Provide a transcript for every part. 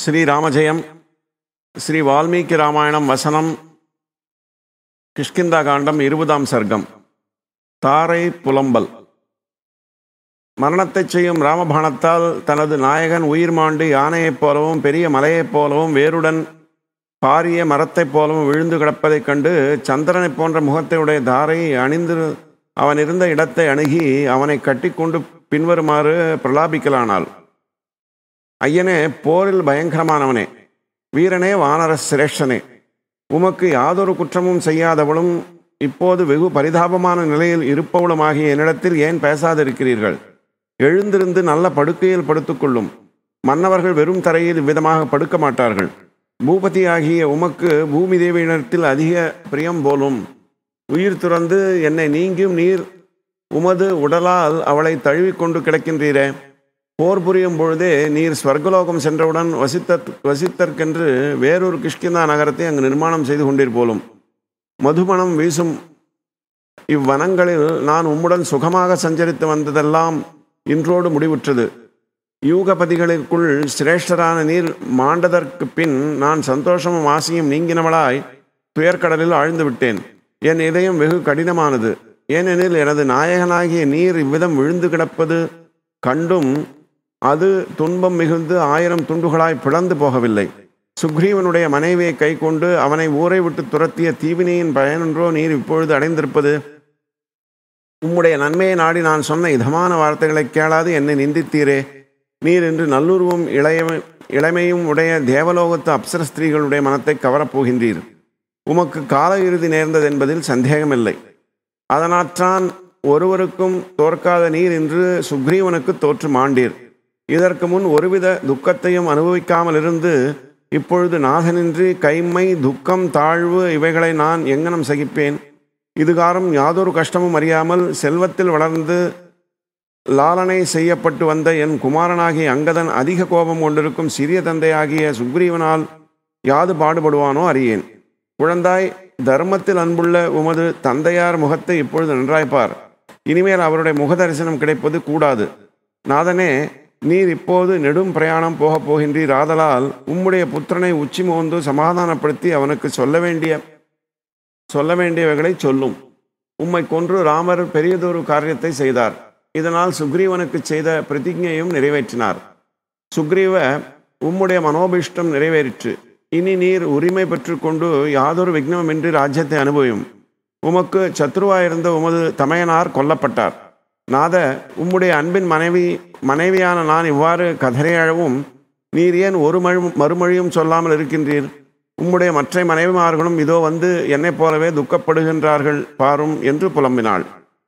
ஸ்ரீராமஜெயம் ஸ்ரீ வால்மீகி ராமாயணம் வசனம் கிஷ்கிந்தா காண்டம் இருபதாம் சர்க்கம் தாரை புலம்பல் மரணத்தைச் செய்யும் ராமபாணத்தால் தனது நாயகன் உயிர் மாண்டு யானையைப் போலவும் பெரிய மலையைப் போலவும் வேருடன் பாரிய மரத்தைப் போலவும் விழுந்து கிடப்பதைக் கண்டு சந்திரனைப் போன்ற முகத்தையுடைய தாரை அணிந்து அவன் இருந்த இடத்தை அணுகி அவனை கட்டிக்கொண்டு பின்வருமாறு பிரலாபிக்கலானாள் ஐயனே போரில் பயங்கரமானவனே வீரனே வானர சிரேஷ்டனே உமக்கு யாதொரு குற்றமும் செய்யாதவளும் இப்போது வெகு பரிதாபமான நிலையில் இருப்பவளுமாகிய என்னிடத்தில் ஏன் பேசாதிருக்கிறீர்கள் எழுந்திருந்து நல்ல படுக்கையில் படுத்துக்கொள்ளும் மன்னவர்கள் வெறும் தரையில் இவ்விதமாக படுக்க மாட்டார்கள் பூபதியாகிய உமக்கு பூமி தேவியிடத்தில் அதிக பிரியம் போலும் உயிர் துறந்து என்னை நீங்கியும் நீர் உமது உடலால் அவளை தழுவிக்கொண்டு கிடக்கின்றீரே போர் புரியும் பொழுதே நீர் ஸ்வர்கலோகம் சென்றவுடன் வசித்த வசித்தற்கென்று வேறொரு கிஷ்கிந்தா நகரத்தை அங்கு நிர்மாணம் செய்து கொண்டீர் போலும் மதுமணம் வீசும் இவ்வனங்களில் நான் உம்முடன் சுகமாக சஞ்சரித்து வந்ததெல்லாம் இன்றோடு முடிவுற்றது யூகபதிகளுக்குள் சிரேஷ்டரான நீர் மாண்டதற்கு பின் நான் சந்தோஷமும் ஆசையும் நீங்கினவளாய் துயர்கடலில் ஆழ்ந்து விட்டேன் என் இதயம் வெகு கடினமானது ஏனெனில் எனது நாயகனாகிய நீர் இவ்விதம் விழுந்து கிடப்பது கண்டும் அது துன்பம் மிகுந்து ஆயிரம் துண்டுகளாய் பிளந்து போகவில்லை சுக்ரீவனுடைய மனைவியை கை கொண்டு அவனை ஊரை விட்டு துரத்திய தீவினையின் பயனென்றோ நீர் இப்பொழுது அடைந்திருப்பது உம்முடைய நன்மையை நாடி நான் சொன்ன இதமான வார்த்தைகளை கேளாது என்னை நிந்தித்தீரே நீர் இன்று நல்லுருவும் இளைய இளமையும் உடைய தேவலோகத்து அப்சர ஸ்திரீகளுடைய மனத்தை கவரப்போகின்றீர் உமக்கு கால இறுதி நேர்ந்தது என்பதில் சந்தேகமில்லை அதனாற்றான் ஒருவருக்கும் தோற்காத நீர் இன்று சுக்ரீவனுக்கு தோற்று மாண்டீர் இதற்கு முன் ஒருவித துக்கத்தையும் அனுபவிக்காமல் இருந்து இப்பொழுது நாதனின்றி கைம்மை துக்கம் தாழ்வு இவைகளை நான் எங்கனம் சகிப்பேன் இதுகாரம் யாதொரு கஷ்டமும் அறியாமல் செல்வத்தில் வளர்ந்து லாலனை செய்யப்பட்டு வந்த என் குமாரனாகிய அங்கதன் அதிக கோபம் கொண்டிருக்கும் சிறிய தந்தையாகிய சுக்ரீவனால் யாது பாடுபடுவானோ அறியேன் குழந்தாய் தர்மத்தில் அன்புள்ள உமது தந்தையார் முகத்தை இப்பொழுது நன்றாய்ப்பார் இனிமேல் அவருடைய முக தரிசனம் கிடைப்பது கூடாது நாதனே நீர் இப்போது நெடும் பிரயாணம் போகப் போகின்றீர் ஆதலால் உம்முடைய புத்திரனை உச்சி மோந்து சமாதானப்படுத்தி அவனுக்கு சொல்ல வேண்டிய சொல்ல வேண்டியவைகளை சொல்லும் உம்மை கொன்று ராமர் பெரியதொரு காரியத்தை செய்தார் இதனால் சுக்ரீவனுக்கு செய்த பிரதிஜையும் நிறைவேற்றினார் சுக்ரீவ உம்முடைய மனோபிஷ்டம் நிறைவேறிற்று இனி நீர் உரிமை பெற்றுக்கொண்டு யாதொரு விக்னமின்றி ராஜ்யத்தை அனுபவியும் உமக்கு சத்ருவாயிருந்த உமது தமையனார் கொல்லப்பட்டார் நாத உம்முடைய அன்பின் மனைவி மனைவியான நான் இவ்வாறு கதறையழவும் நீர் ஏன் ஒரு மழு மறுமொழியும் சொல்லாமல் இருக்கின்றீர் உம்முடைய மற்ற மனைவிமார்களும் இதோ வந்து என்னைப் போலவே துக்கப்படுகின்றார்கள் பாரும் என்று புலம்பினாள்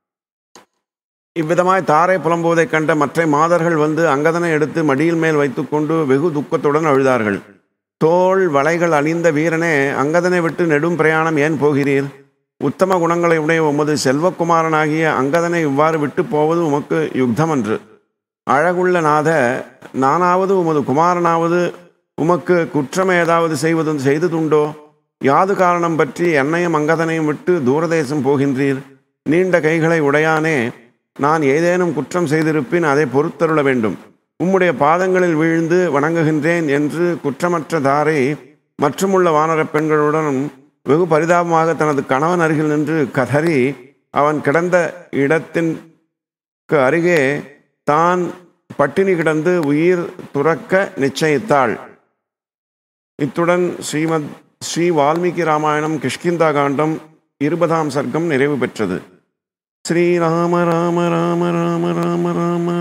இவ்விதமாய் தாரை புலம்புவதைக் கண்ட மற்ற மாதர்கள் வந்து அங்கதனை எடுத்து மடியில் மேல் வைத்துக்கொண்டு வெகு துக்கத்துடன் அழுதார்கள் தோள் வளைகள் அணிந்த வீரனே அங்கதனை விட்டு நெடும் பிரயாணம் ஏன் போகிறீர் உத்தம குணங்களை உடைய உமது செல்வக்குமாரனாகிய அங்கதனை இவ்வாறு விட்டு போவது உமக்கு யுக்தமன்று அழகுள்ள நாத நானாவது உமது குமாரனாவது உமக்கு குற்றம் ஏதாவது செய்வது செய்ததுண்டோ யாது காரணம் பற்றி என்னையும் அங்கதனையும் விட்டு தூரதேசம் போகின்றீர் நீண்ட கைகளை உடையானே நான் ஏதேனும் குற்றம் செய்திருப்பின் அதை பொறுத்தருள வேண்டும் உம்முடைய பாதங்களில் வீழ்ந்து வணங்குகின்றேன் என்று குற்றமற்ற தாரை மற்றுமுள்ள வானரப் பெண்களுடன் வெகு பரிதாபமாக தனது கணவன் அருகில் நின்று கதறி அவன் கிடந்த இடத்திற்கு அருகே தான் பட்டினி கிடந்து உயிர் துறக்க நிச்சயித்தாள் இத்துடன் ஸ்ரீமத் ஸ்ரீ வால்மீகி ராமாயணம் கிஷ்கிந்தா காண்டம் இருபதாம் சர்க்கம் நிறைவு பெற்றது ஸ்ரீராம ராம ராம ராம ராம ராம